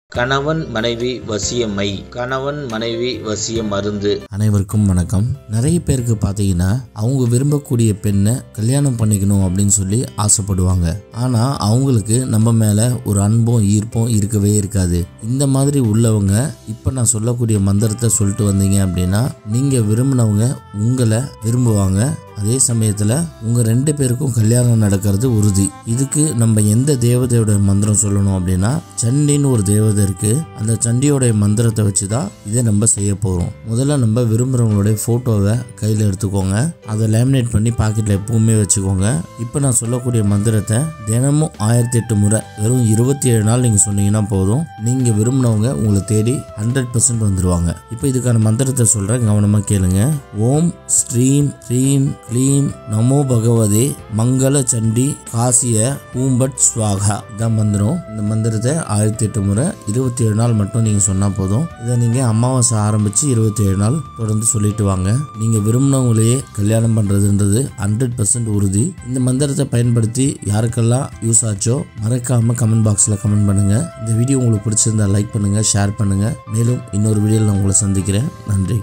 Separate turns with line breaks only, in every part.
கணவன் மனைவி வசியமை கணவன் மனைவி வசிய மருந்து
அனைவருக்கும் வணக்கம் நிறைய பேருக்கு பார்த்தீங்கன்னா அவங்க விரும்பக்கூடிய பெண்ணை கல்யாணம் பண்ணிக்கணும் அப்படின்னு சொல்லி ஆசைப்படுவாங்க ஆனால் அவங்களுக்கு நம்ம மேலே ஒரு அன்பும் ஈர்ப்பும் இருக்கவே இருக்காது இந்த மாதிரி உள்ளவங்க இப்போ நான் சொல்லக்கூடிய மந்திரத்தை சொல்லிட்டு வந்தீங்க அப்படின்னா நீங்கள் விரும்பினவங்க உங்களை விரும்புவாங்க அதே சமயத்தில் உங்கள் ரெண்டு பேருக்கும் கல்யாணம் நடக்கிறது உறுதி இதுக்கு நம்ம எந்த தேவதையோட மந்திரம் சொல்லணும் அப்படின்னா சண்டின்னு ஒரு தேவதை இருக்கு அந்த சண்டியோடைய மந்திரத்தை வச்சு தான் இதை நம்ம செய்ய போகிறோம் முதல்ல நம்ம விரும்புகிறவங்களுடைய ஃபோட்டோவை கையில் எடுத்துக்கோங்க அதை லேமினேட் பண்ணி பாக்கெட்டில் எப்பவுமே வச்சுக்கோங்க இப்போ நான் சொல்லக்கூடிய மந்திரத்தை தினமும் ஆயிரத்தி எட்டு முறை வெறும் இருபத்தி ஏழு நாள் நீங்கள் சொன்னீங்கன்னா போதும் நீங்கள் விரும்பினவங்க உங்களை தேடி ஹண்ட்ரட் பர்சன்ட் வந்துடுவாங்க இப்போ இதுக்கான மந்திரத்தை சொல்கிறேன் கவனமாக கேளுங்க ஓம் ஸ்ரீம் ஸ்ரீம் க்ளீம் நமோ பகவதே மங்கள சண்டி காசிய பூம்பட் ஸ்வாகா இதான் மந்திரம் இந்த மந்திரத்தை ஆயிரத்தி எட்டு முறை இருபத்தி ஏழு நாள் மட்டும் நீங்கள் சொன்னால் போதும் இதை நீங்கள் அமாவாசை ஆரம்பித்து இருபத்தி ஏழு நாள் தொடர்ந்து சொல்லிட்டு வாங்க நீங்கள் விரும்பினவங்களையே கல்யாணம் பண்ணுறதுன்றது ஹண்ட்ரட் பர்சன்ட் உறுதி இந்த மந்திரத்தை பயன்படுத்தி யாருக்கெல்லாம் யூஸ் ஆச்சோ மறக்காமல் கமெண்ட் பாக்ஸில் கமெண்ட் பண்ணுங்கள் இந்த வீடியோ உங்களுக்கு பிடிச்சிருந்தா லைக் பண்ணுங்கள் ஷேர் பண்ணுங்கள் மேலும் இன்னொரு வீடியோவில் நான் உங்களை சந்திக்கிறேன் நன்றி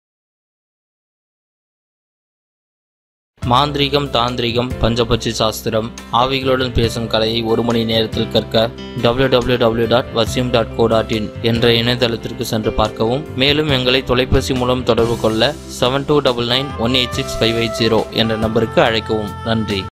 மாந்திரீகம் தாந்திரிகம் பஞ்சபட்சி சாஸ்திரம் ஆவிகளுடன் பேசும் கலையை ஒரு மணி நேரத்தில் கற்க www.vasim.co.in டாட் வசியம் டாட் கோ டாட் இன் என்ற இணையதளத்திற்கு சென்று பார்க்கவும் மேலும் எங்களை தொலைபேசி மூலம் தொடர்பு கொள்ள seven two double nine one eight six five eight zero என்ற நம்பருக்கு அழைக்கவும் நன்றி